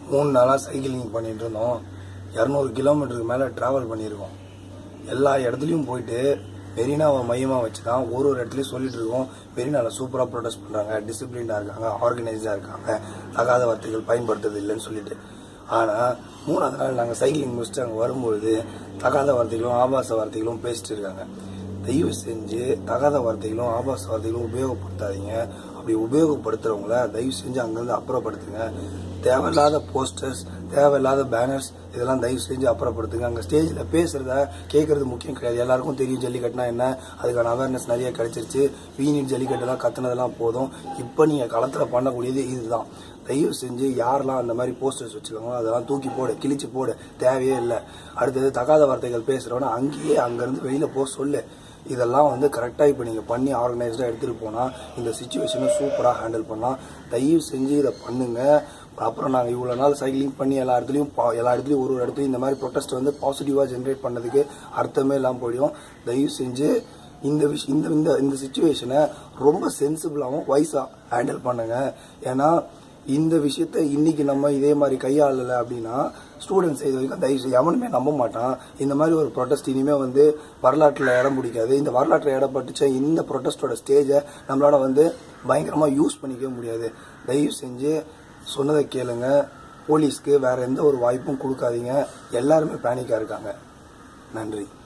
மூணு நாளாக சைக்கிளிங் பண்ணிட்டு இருந்தோம் இரநூறு கிலோமீட்டருக்கு மேலே ட்ராவல் பண்ணியிருக்கோம் எல்லா இடத்துலையும் போயிட்டு மெரினாவை மையமாக வச்சு தான் ஒரு ஒரு இடத்துலையும் சொல்லிட்டு இருக்கோம் மெரினாவில் சூப்பராக ப்ரொடெஸ்ட் பண்ணுறாங்க டிசிப்ளினாக இருக்காங்க ஆர்கனைஸ்டாக இருக்காங்க தகாத வார்த்தைகள் பயன்படுத்துறது இல்லைன்னு சொல்லிட்டு ஆனால் மூணாவது நாள் நாங்கள் சைக்கிளிங் முடிச்சுட்டு அங்கே வரும்பொழுது தகாத வார்த்தைகளும் ஆபாச வார்த்தைகளும் பேசிட்டு இருக்காங்க தயவு செஞ்சு தகாத வார்த்தைகளும் ஆபாச வார்த்தைகளும் உபயோகப்படுத்தாதீங்க அப்படி உபயோகப்படுத்துறவங்கள தயவு செஞ்சு அங்கேருந்து அப்புறப்படுத்துங்க தேவையில்லாத போஸ்டர்ஸ் தேவையில்லாத பேனர்ஸ் இதெல்லாம் தயவு செஞ்சு அப்புறப்படுத்துங்க அங்கே ஸ்டேஜில் பேசுறத கேட்கறது முக்கியம் கிடையாது எல்லாருக்கும் தெரியும் ஜல்லிக்கட்டுனா என்ன அதுக்கான அவேர்னஸ் நிறைய கிடைச்சிருச்சு வீணிட் ஜல்லிக்கட்டுலாம் கத்துனதெல்லாம் போதும் இப்போ நீங்கள் களத்தில் பண்ணக்கூடியது இதுதான் தயவு செஞ்சு யாரெல்லாம் அந்த மாதிரி போஸ்டர்ஸ் வச்சுருக்காங்களோ அதெல்லாம் தூக்கி போடு கிழிச்சு போடு தேவையே இல்லை அடுத்தது தகாத வார்த்தைகள் பேசுகிறவன அங்கேயே அங்கேருந்து வெளியில் போக சொல்லு இதெல்லாம் வந்து கரெக்டாக இப்போ நீங்கள் பண்ணி ஆர்கனைஸ்டாக எடுத்துகிட்டு போனால் இந்த சுச்சுவேஷனை சூப்பராக ஹேண்டில் பண்ணலாம் தயவு செஞ்சு இதை பண்ணுங்க அப்புறம் நாங்கள் இவ்வளோ நாள் சைக்கிளிங் பண்ணி எல்லா இடத்துலையும் பா- எல்லா இடத்துலையும் ஒரு ஒரு இடத்துலையும் இந்த மாதிரி ப்ரொட்டஸ்ட் வந்து பாசிட்டிவாக ஜென்ரேட் பண்ணதுக்கு அர்த்தமே இல்லாமல் போயிடும் தயவு செஞ்சு இந்த விஷயம் இந்த இந்த இந்த சுச்சுவேஷனை ரொம்ப சென்சிபிளாகவும் வைஸாக ஹேண்டில் பண்ணுங்க ஏன்னா இந்த விஷயத்த இன்னைக்கு நம்ம இதே மாதிரி கையாளலை அப்படின்னா ஸ்டூடெண்ட்ஸ் இது வரைக்கும் தயவு செய்து எவனுமே நம்ப மாட்டான் இந்த மாதிரி ஒரு ப்ரொட்டஸ்ட் இனிமே வந்து வரலாற்றில் இடம் பிடிக்காது இந்த வரலாற்றில் இடம் பட்டுச்ச இந்த ப்ரொட்டஸ்டோட ஸ்டேஜை நம்மளால வந்து பயங்கரமாக யூஸ் பண்ணிக்கவே முடியாது தயவு செஞ்சு சொன்னதை கேளுங்க போலீஸ்க்கு வேற எந்த ஒரு வாய்ப்பும் கொடுக்காதீங்க எல்லாருமே பேனிக்காக இருக்காங்க நன்றி